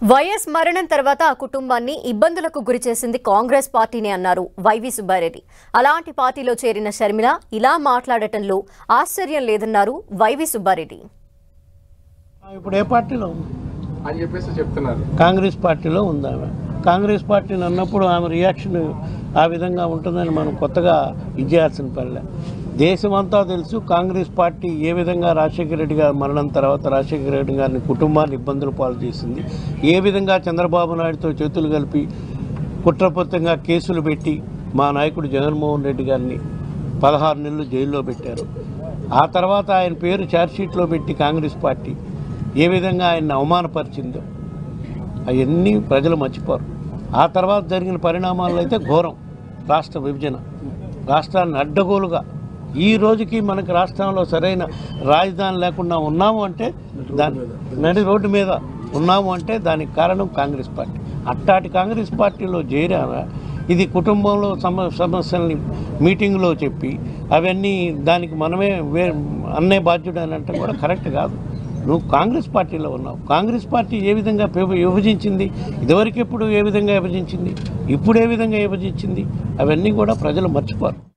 YS మరణం తర్వాత ఆ కుటుంబాన్ని ఇబ్బందులకు గురిచేసింది కాంగ్రెస్ పార్టీనే అన్నారు వైవి సుబ్బారెడ్డి అలాంటి పార్టీలో చేరిన షర్మిల ఇలా మాట్లాడటంలో ఆశ్చర్యం లేదన్నారు వైవి సుబ్బారెడ్డి ఇప్పుడు ఏ పార్టీలో ఉంది అని చెప్పేసి చెప్తున్నారు కాంగ్రెస్ పార్టీలో ఉంది ఆమె కాంగ్రెస్ పార్టీని అన్నప్పుడు ఆమె రియాక్షన్ ఆ విధంగా ఉంటుందని మనం కొత్తగా ఇచ్చేయాల్సిన పనిలే దేశమంతా తెలుసు కాంగ్రెస్ పార్టీ ఏ విధంగా రాజశేఖర రెడ్డి గారి మరణం తర్వాత రాజశేఖర రెడ్డి గారిని కుటుంబాన్ని ఇబ్బందులు పాలు చేసింది ఏ విధంగా చంద్రబాబు నాయుడుతో చేతులు కలిపి కుట్రపూరితంగా కేసులు పెట్టి మా నాయకుడు జగన్మోహన్ రెడ్డి గారిని పదహారు నెలలు జైల్లో పెట్టారు ఆ తర్వాత ఆయన పేరు ఛార్జ్షీట్లో పెట్టి కాంగ్రెస్ పార్టీ ఏ విధంగా ఆయన్ని అవమానపరిచిందో అవన్నీ ప్రజలు మర్చిపోరు ఆ తర్వాత జరిగిన పరిణామాల్లో అయితే ఘోరం రాష్ట్ర విభజన రాష్ట్రాన్ని అడ్డగోలుగా ఈ రోజుకి మనకి రాష్ట్రంలో సరైన రాజధాని లేకుండా ఉన్నాము అంటే దాని నడి రోడ్డు మీద ఉన్నాము అంటే దానికి కారణం కాంగ్రెస్ పార్టీ అట్టాటి కాంగ్రెస్ పార్టీలో చేరారా ఇది కుటుంబంలో సమ సమస్యల్ని మీటింగ్లో చెప్పి అవన్నీ దానికి మనమే వే అన్నే బాధ్యుడు అని అంటే కూడా కరెక్ట్ కాదు నువ్వు కాంగ్రెస్ పార్టీలో ఉన్నావు కాంగ్రెస్ పార్టీ ఏ విధంగా విభ- విభజించింది ఇదివరకు ఎప్పుడు ఏ విధంగా విభజించింది ఇప్పుడు ఏ విధంగా విభజించింది అవన్నీ కూడా ప్రజలు మర్చిపోరు